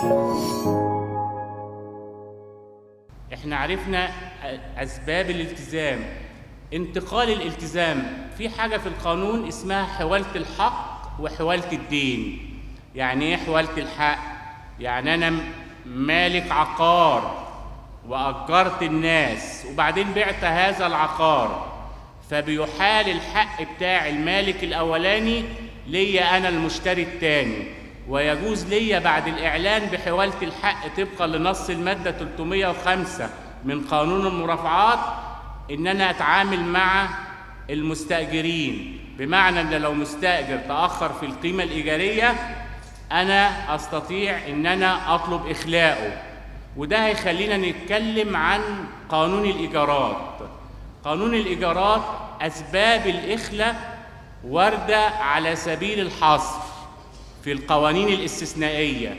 احنا عرفنا اسباب الالتزام انتقال الالتزام في حاجه في القانون اسمها حواله الحق وحواله الدين يعني ايه حواله الحق يعني انا مالك عقار واجرت الناس وبعدين بعت هذا العقار فبيحال الحق بتاع المالك الاولاني ليا انا المشتري الثاني ويجوز ليا بعد الاعلان بحواله الحق طبقا لنص الماده 305 من قانون المرافعات ان انا اتعامل مع المستاجرين بمعنى ان لو مستاجر تاخر في القيمه الايجاريه انا استطيع ان انا اطلب اخلاؤه وده هيخلينا نتكلم عن قانون الايجارات قانون الايجارات اسباب الاخلاء وارده على سبيل الحصر في القوانين الاستثنائيه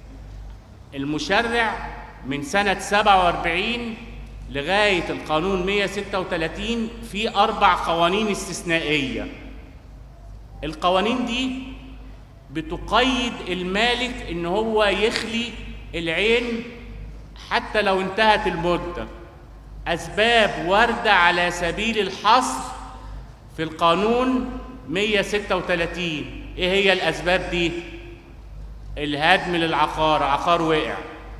المشرع من سنه 47 لغايه القانون 136 في اربع قوانين استثنائيه القوانين دي بتقيد المالك ان هو يخلي العين حتى لو انتهت المده اسباب وارده على سبيل الحصر في القانون 136 ايه هي الاسباب دي الهدم للعقار عقار وقع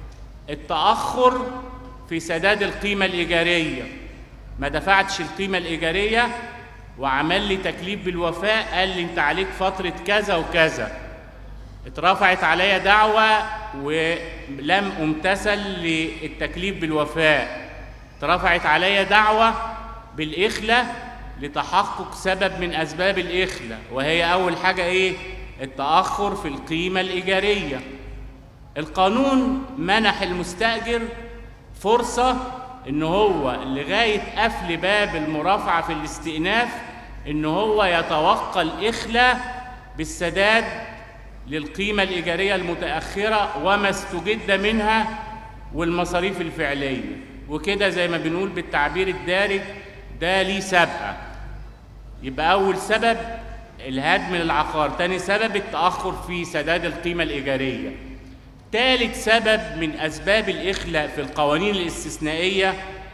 التاخر في سداد القيمه الايجاريه ما دفعتش القيمه الايجاريه وعمل لي تكليف بالوفاء قال لي انت عليك فتره كذا وكذا اترفعت عليا دعوه ولم امتثل للتكليف بالوفاء اترفعت عليا دعوه بالاخلاء لتحقق سبب من اسباب الاخلاء وهي اول حاجه ايه التاخر في القيمه الايجاريه القانون منح المستاجر فرصه ان هو لغايه قفل باب المرافعه في الاستئناف ان هو يتوقع الاخلاء بالسداد للقيمه الايجاريه المتاخره وما استجد منها والمصاريف الفعليه وكده زي ما بنقول بالتعبير الدارج ده ليه سابقه يبقى اول سبب الهدم للعقار تاني سبب التاخر في سداد القيمه الايجاريه ثالث سبب من اسباب الاخلاء في القوانين الاستثنائيه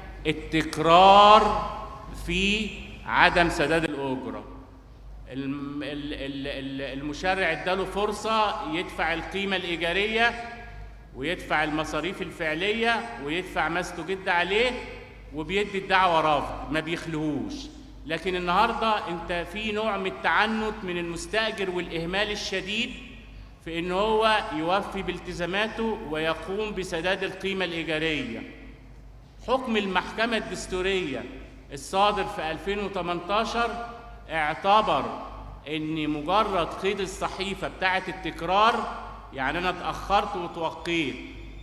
التكرار في عدم سداد الاجره الم- ال- ال- ال- المشرع اداله فرصه يدفع القيمه الايجاريه ويدفع المصاريف الفعليه ويدفع ما استجد عليه وبيدي الدعوه رفض ما بيخلهوش لكن النهارده انت في نوع من التعنت من المستاجر والاهمال الشديد في ان هو يوفي بالتزاماته ويقوم بسداد القيمه الايجاريه حكم المحكمه الدستوريه الصادر في 2018 اعتبر ان مجرد قيد الصحيفه بتاعه التكرار يعني انا اتاخرت وتوقيت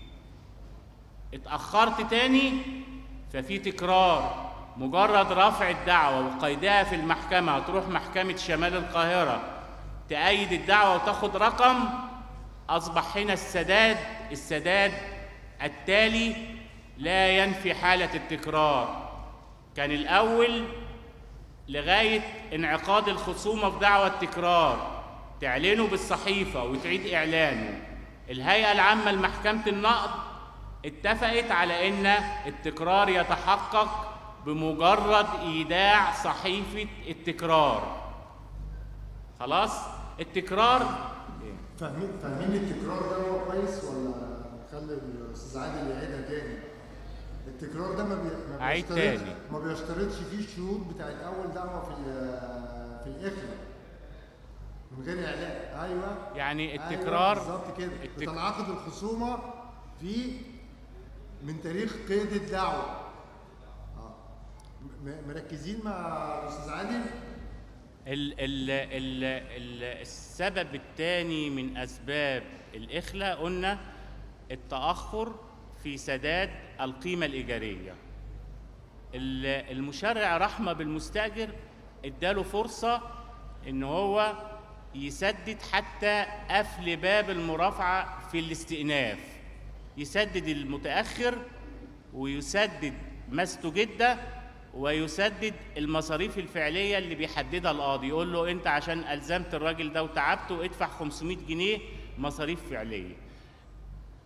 اتاخرت تاني ففي تكرار مجرد رفع الدعوه وقيدها في المحكمه هتروح محكمه شمال القاهره تأيد الدعوه وتاخد رقم اصبح هنا السداد السداد التالي لا ينفي حاله التكرار كان الاول لغايه انعقاد الخصومه في دعوى التكرار تعلنه بالصحيفه وتعيد اعلانه الهيئه العامه لمحكمه النقض اتفقت على ان التكرار يتحقق بمجرد ايداع صحيفه التكرار خلاص التكرار فاهمين فاهمين التكرار ده هو كويس ولا خلي الاستاذ عادل يعيدها تاني التكرار ده ما, بي... ما أعيد بيشترطش- تاني. ما بيشترطش فيه الشروط بتاعت اول دعوه في ال- في الاخر من غير اعلان ايوه يعني أيوة التكرار بالظبط كده التك- بتنعقد الخصومه في من تاريخ قيد الدعوه اه م- مركزين مع الاستاذ عادل ال ال ال ال السبب الثاني من اسباب الاخلاء قلنا التاخر في سداد القيمه الايجاريه ال- المشرع رحمه بالمستاجر اداله فرصه ان هو يسدد حتى قفل باب المرافعه في الاستئناف يسدد المتاخر ويسدد ما استجد ويسدد المصاريف الفعليه اللي بيحددها القاضي يقول له انت عشان الزمت الراجل ده وتعبته ادفع 500 جنيه مصاريف فعليه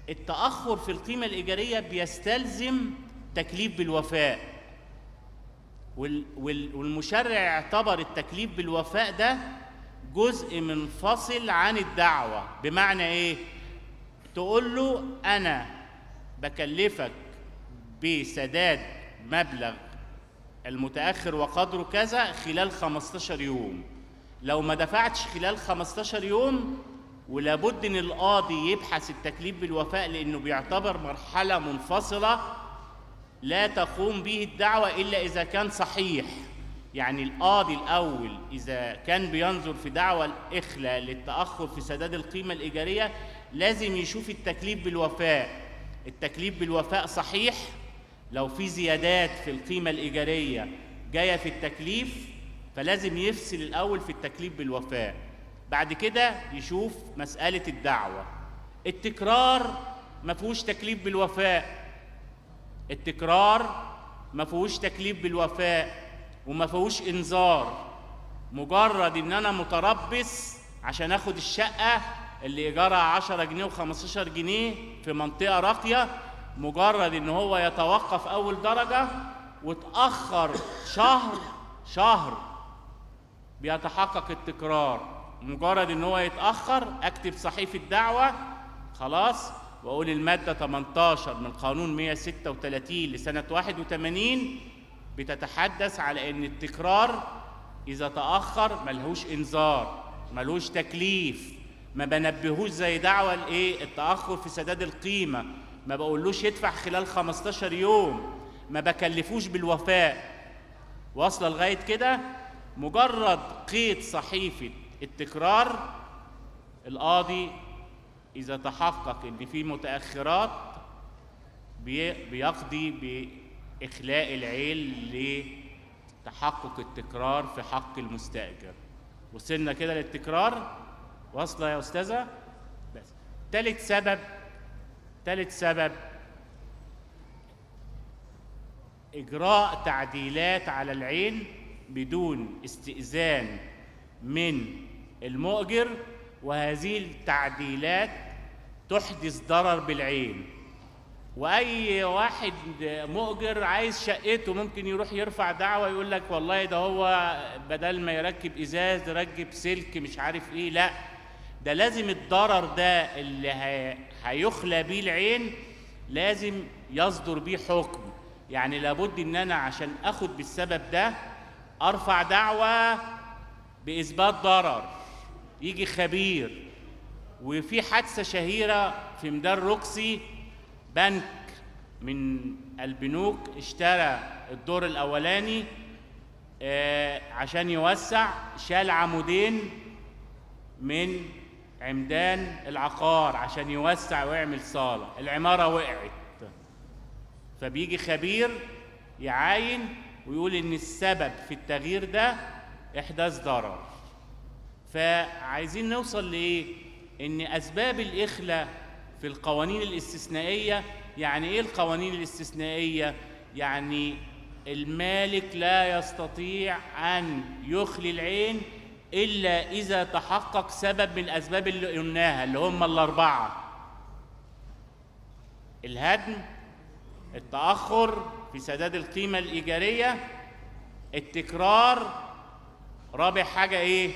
التأخر في القيمة الإيجارية بيستلزم تكليف بالوفاء وال- وال- والمشرع اعتبر التكليف بالوفاء ده جزء منفصل عن الدعوة بمعنى ايه تقول له انا بكلفك بسداد مبلغ المتأخر وقدره كذا خلال 15 يوم لو ما دفعتش خلال 15 يوم ولابد ان القاضي يبحث التكليف بالوفاء لانه بيعتبر مرحلة منفصلة لا تقوم به الدعوة إلا إذا كان صحيح يعني القاضي الأول إذا كان بينظر في دعوى الإخلة للتأخر في سداد القيمة الإيجارية لازم يشوف التكليف بالوفاء التكليف بالوفاء صحيح لو في زيادات في القيمة الإيجارية جاية في التكليف فلازم يفصل الأول في التكليف بالوفاء بعد كده يشوف مسألة الدعوة التكرار ما فيهوش تكليف بالوفاء التكرار ما فيهوش تكليف بالوفاء وما فيهوش انذار مجرد ان انا متربص عشان اخد الشقه اللي ايجارها 10 جنيه و15 جنيه في منطقه راقيه مجرد ان هو يتوقف اول درجه وتاخر شهر شهر بيتحقق التكرار مجرد ان هو يتاخر اكتب صحيفه دعوه خلاص واقول الماده 18 من قانون 136 لسنه 81 بتتحدث على ان التكرار اذا تاخر ملهوش انذار ملهوش تكليف ما بنبهوش زي دعوه الايه التاخر في سداد القيمه ما بقولوش يدفع خلال 15 يوم ما بكلفوش بالوفاء واصله لغايه كده مجرد قيد صحيفه التكرار القاضي اذا تحقق ان في متاخرات بي- بيقضي باخلاء العيل لتحقق التكرار في حق المستاجر وصلنا كده للتكرار واصله يا استاذه بس ثالث سبب ثالث سبب إجراء تعديلات على العين بدون استئذان من المؤجر وهذه التعديلات تحدث ضرر بالعين واي واحد مؤجر عايز شقته ممكن يروح يرفع دعوه يقول لك والله ده هو بدل ما يركب ازاز يركب سلك مش عارف ايه لا ده لازم الضرر ده اللي هي- هيخلى بيه العين لازم يصدر بيه حكم يعني لابد ان انا عشان اخد بالسبب ده ارفع دعوه باثبات ضرر يجي خبير وفي حادثه شهيره في ميدان روكسي بنك من البنوك اشترى الدور الاولاني آه، عشان يوسع شال عمودين من عمدان العقار عشان يوسع ويعمل صاله العماره وقعت فبيجي خبير يعاين ويقول ان السبب في التغيير ده احداث ضرر فعايزين نوصل لايه ان اسباب الاخلاء في القوانين الاستثنائيه يعني ايه القوانين الاستثنائيه يعني المالك لا يستطيع ان يخلي العين الا اذا تحقق سبب من الاسباب اللي قلناها اللي هم الاربعه الهدم التاخر في سداد القيمه الايجاريه التكرار رابع حاجه ايه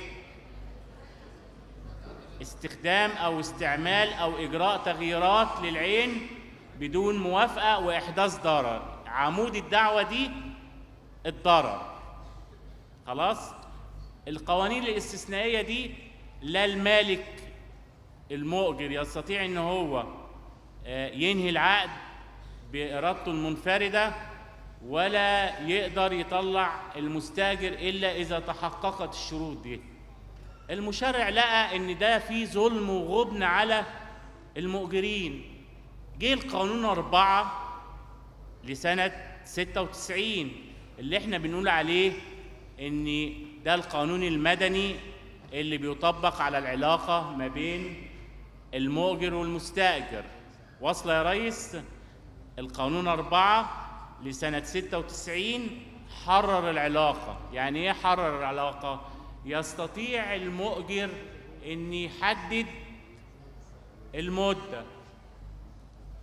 استخدام او استعمال او اجراء تغييرات للعين بدون موافقه واحداث ضرر عمود الدعوه دي الضرر خلاص القوانين الاستثنائيه دي لا المالك المؤجر يستطيع ان هو آه، ينهي العقد بارادته المنفرده ولا يقدر يطلع المستاجر الا اذا تحققت الشروط دي المشرع لقى ان ده فيه ظلم وغبن على المؤجرين جه القانون أربعة لسنة 96 اللي احنا بنقول عليه ان ده القانون المدني اللي بيطبق على العلاقة ما بين المؤجر والمستأجر واصلة يا ريس القانون أربعة لسنة 96 حرر العلاقة يعني ايه حرر العلاقة يستطيع المؤجر ان يحدد المدة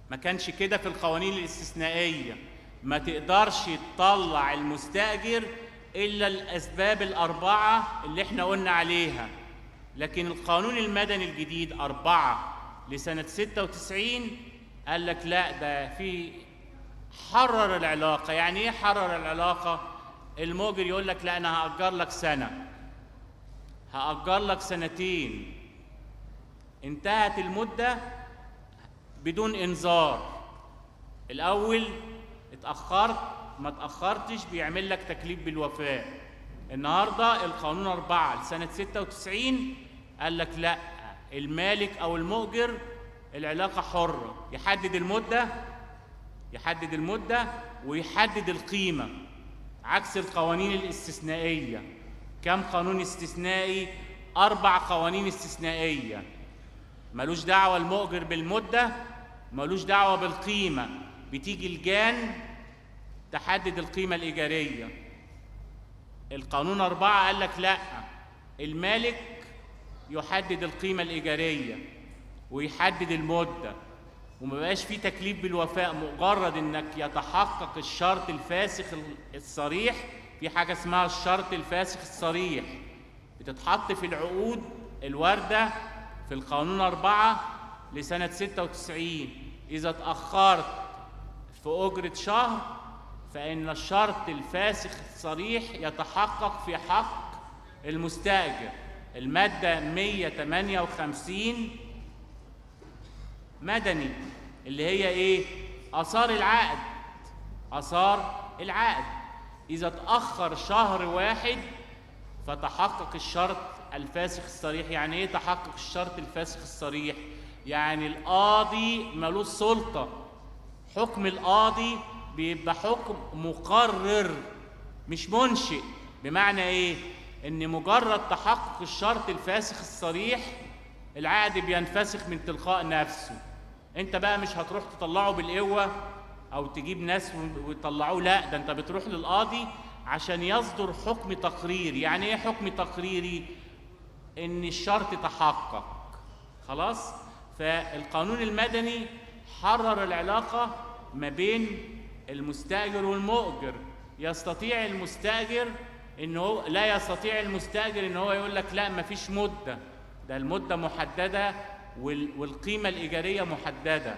ما كانش كده في القوانين الاستثنائية ما تقدرش تطلع المستأجر إلا الأسباب الأربعة اللي احنا قلنا عليها لكن القانون المدني الجديد أربعة لسنة 96 قال لك لا ده في حرر العلاقة يعني إيه حرر العلاقة؟ المؤجر يقول لك لا أنا هأجر لك سنة هأجر لك سنتين انتهت المدة بدون إنذار الأول اتأخرت ما اتأخرتش بيعمل لك تكليف بالوفاة النهاردة القانون أربعة لسنة 96 قال لك لا المالك أو المؤجر العلاقة حرة يحدد المدة يحدد المدة ويحدد القيمة عكس القوانين الاستثنائية كم قانون استثنائي أربع قوانين استثنائية ملوش دعوة المؤجر بالمدة ملوش دعوة بالقيمة بتيجي الجان تحدد القيمة الإيجارية القانون أربعة قال لك لا المالك يحدد القيمة الإيجارية ويحدد المدة وما بقاش فيه تكليف بالوفاء مجرد انك يتحقق الشرط الفاسخ الصريح في حاجة اسمها الشرط الفاسخ الصريح بتتحط في العقود الواردة في القانون أربعة لسنة 96 إذا اتأخرت في أجرة شهر فإن الشرط الفاسخ الصريح يتحقق في حق المستأجر المادة 158 مدني اللي هي إيه؟ آثار العقد آثار العقد إذا تأخر شهر واحد فتحقق الشرط الفاسخ الصريح يعني إيه تحقق الشرط الفاسخ الصريح؟ يعني القاضي ملوش سلطة حكم القاضي بيبقى حكم مقرر مش منشئ بمعنى ايه ان مجرد تحقق الشرط الفاسخ الصريح العقد بينفسخ من تلقاء نفسه انت بقى مش هتروح تطلعه بالقوه او تجيب ناس ويطلعوه لا ده انت بتروح للقاضي عشان يصدر حكم تقريري يعني ايه حكم تقريري ان الشرط تحقق خلاص فالقانون المدني حرر العلاقه ما بين المستاجر والمؤجر يستطيع المستاجر ان هو لا يستطيع المستاجر ان هو يقول لك لا مفيش مده ده المده محدده وال- والقيمه الايجاريه محدده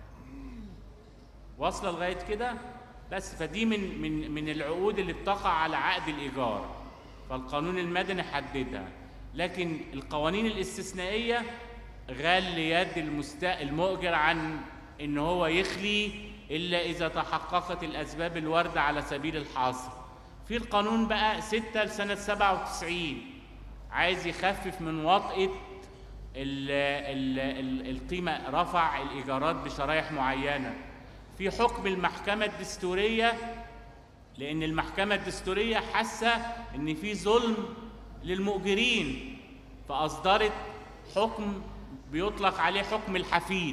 واصله لغايه كده بس فدي من من من العقود اللي بتقع على عقد الايجار فالقانون المدني حددها لكن القوانين الاستثنائيه غل يد المستا... المؤجر عن ان هو يخلي الا اذا تحققت الاسباب الوارده على سبيل الحصر في القانون بقى 6 لسنه 97 عايز يخفف من وطئه ال ال ال القيمه رفع الايجارات بشرايح معينه في حكم المحكمه الدستوريه لان المحكمه الدستوريه حاسه ان في ظلم للمؤجرين فاصدرت حكم بيطلق عليه حكم الحفيد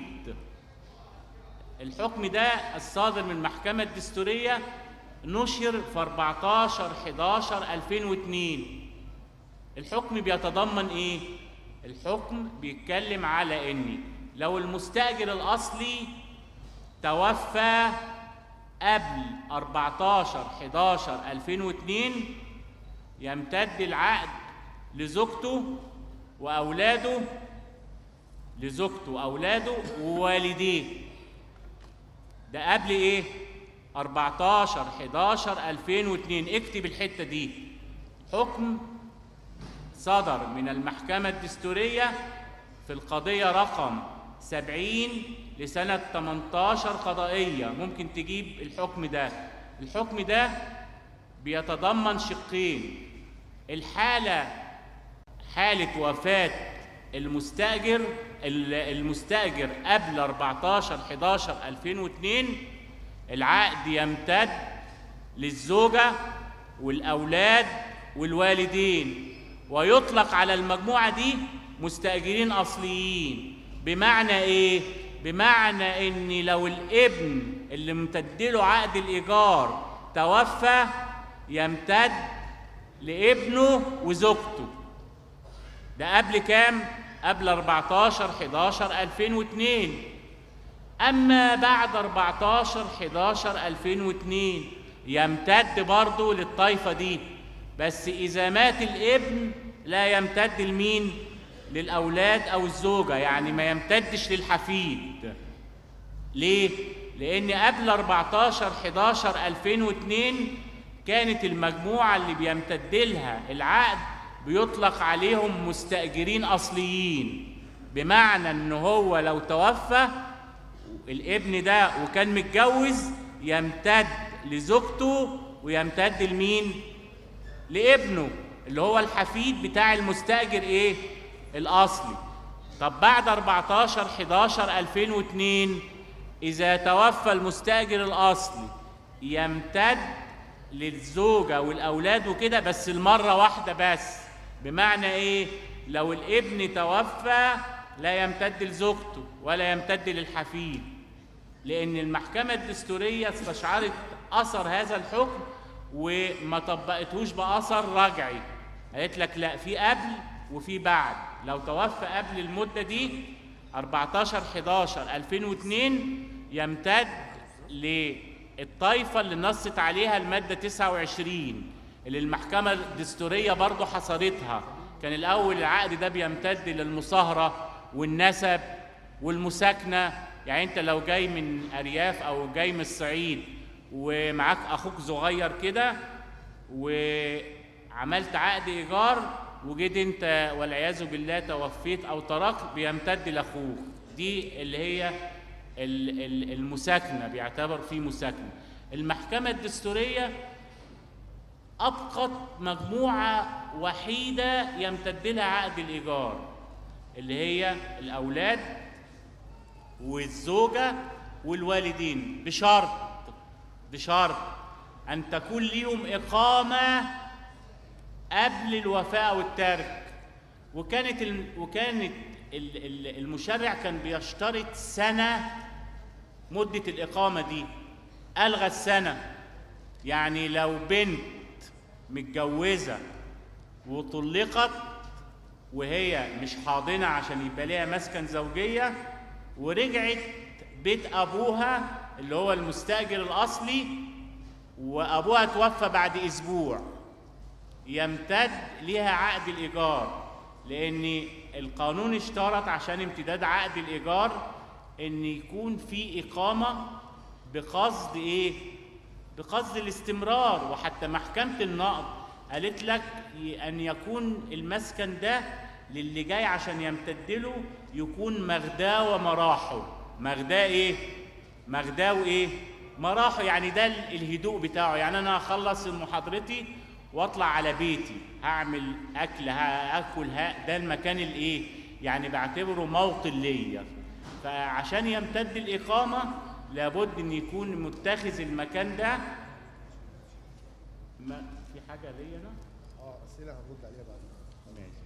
الحكم ده الصادر من المحكمة الدستورية نشر في 14 11 2002 الحكم بيتضمن ايه؟ الحكم بيتكلم على ان لو المستأجر الأصلي توفى قبل 14 11 2002 يمتد العقد لزوجته وأولاده لزوجته وأولاده ووالديه ده قبل ايه 14 11 2002 اكتب الحته دي حكم صدر من المحكمه الدستوريه في القضيه رقم 70 لسنه 18 قضائيه ممكن تجيب الحكم ده الحكم ده بيتضمن شقين الحاله حاله وفاه المستاجر المستاجر قبل 14 11 2002 العقد يمتد للزوجة والأولاد والوالدين ويطلق على المجموعة دي مستأجرين أصليين بمعنى إيه؟ بمعنى إن لو الابن اللي ممتدله عقد الإيجار توفى يمتد لابنه وزوجته ده قبل كام؟ قبل 14 11 2002 أما بعد 14 11 2002 يمتد برضه للطائفة دي بس إذا مات الابن لا يمتد لمين؟ للأولاد أو الزوجة يعني ما يمتدش للحفيد ليه؟ لأن قبل 14 11 2002 كانت المجموعة اللي بيمتد لها العقد بيطلق عليهم مستأجرين أصليين بمعنى إن هو لو توفى الابن ده وكان متجوز يمتد لزوجته ويمتد لمين؟ لابنه اللي هو الحفيد بتاع المستأجر ايه؟ الأصلي. طب بعد 14 11 2002 إذا توفى المستأجر الأصلي يمتد للزوجة والأولاد وكده بس المرة واحدة بس بمعنى إيه؟ لو الابن توفى لا يمتد لزوجته ولا يمتد للحفيد لأن المحكمة الدستورية استشعرت أثر هذا الحكم وما طبقتهوش بأثر رجعي قالت لك لا في قبل وفي بعد لو توفى قبل المدة دي 14 11 2002 يمتد للطائفة اللي نصت عليها المادة 29 اللي المحكمة الدستورية برضو حصرتها كان الأول العقد ده بيمتد للمصاهرة والنسب والمساكنة يعني أنت لو جاي من أرياف أو جاي من الصعيد ومعاك أخوك صغير كده وعملت عقد إيجار وجيت أنت والعياذ بالله توفيت أو تركت بيمتد لأخوك دي اللي هي ال- ال- المساكنة بيعتبر فيه مساكنة المحكمة الدستورية أبقت مجموعة وحيدة يمتد لها عقد الإيجار اللي هي الأولاد والزوجة والوالدين بشرط بشرط أن تكون ليهم إقامة قبل الوفاة أو الترك وكانت ال... وكانت ال- ال- المشرع كان بيشترط سنة مدة الإقامة دي ألغى السنة يعني لو بنت متجوزة وطلقت وهي مش حاضنة عشان يبقى ليها مسكن زوجية ورجعت بيت أبوها اللي هو المستأجر الأصلي وأبوها توفى بعد أسبوع يمتد ليها عقد الإيجار لأن القانون اشترط عشان امتداد عقد الإيجار إن يكون في إقامة بقصد إيه؟ بقصد الاستمرار وحتى محكمة النقض قالت لك ي- أن يكون المسكن ده للي جاي عشان يمتد له يكون مغداه ومراحه مغداه إيه؟ مغداه وإيه؟ مراحه يعني ده ال- الهدوء بتاعه يعني أنا هخلص محاضرتي واطلع على بيتي هعمل اكل هاكل ها ده المكان الايه يعني بعتبره موطن ليا فعشان يمتد الاقامه لابد ان يكون متخذ المكان ده ما في حاجه ليا انا اه اسئله هنرد عليها بعدين ماشي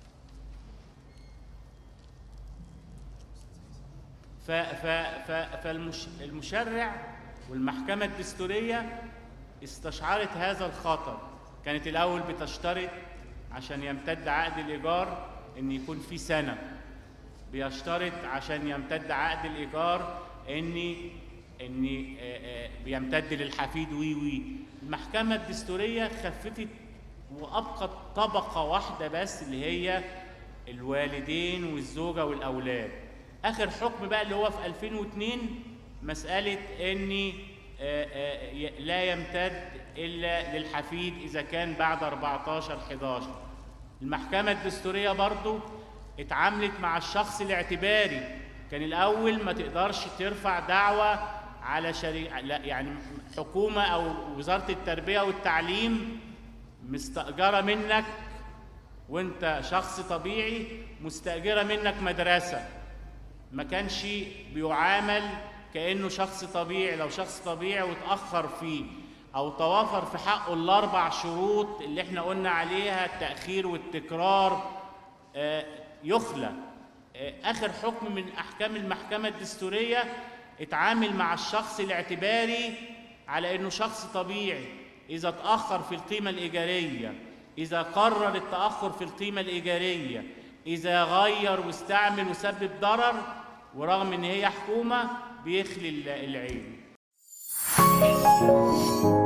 ف ف ف فالمشرع والمحكمة الدستورية استشعرت هذا الخطر كانت الأول بتشترط عشان يمتد عقد الإيجار إن يكون في سنة بيشترط عشان يمتد عقد الإيجار إن إن آه، آه، بيمتد للحفيد وي وي المحكمة الدستورية خففت وأبقت طبقة واحدة بس اللي هي الوالدين والزوجة والأولاد آخر حكم بقى اللي هو في 2002 مسألة إن آه، آه، ي- لا يمتد إلا للحفيد إذا كان بعد 14 11 المحكمة الدستورية برضو اتعاملت مع الشخص الاعتباري كان الأول ما تقدرش ترفع دعوة على شريعة لا يعني حكومة أو وزارة التربية والتعليم مستأجرة منك وانت شخص طبيعي مستأجرة منك مدرسة ما كانش بيعامل كأنه شخص طبيعي لو شخص طبيعي وتأخر فيه أو توافر في حقه الأربع شروط اللي احنا قلنا عليها التأخير والتكرار آه، يخلى آه، آخر حكم من أحكام المحكمة الدستورية اتعامل مع الشخص الاعتباري على إنه شخص طبيعي إذا تأخر في القيمة الإيجارية إذا قرر التأخر في القيمة الإيجارية إذا غير واستعمل وسبب ضرر ورغم إن هي حكومة بيخلي ال- العين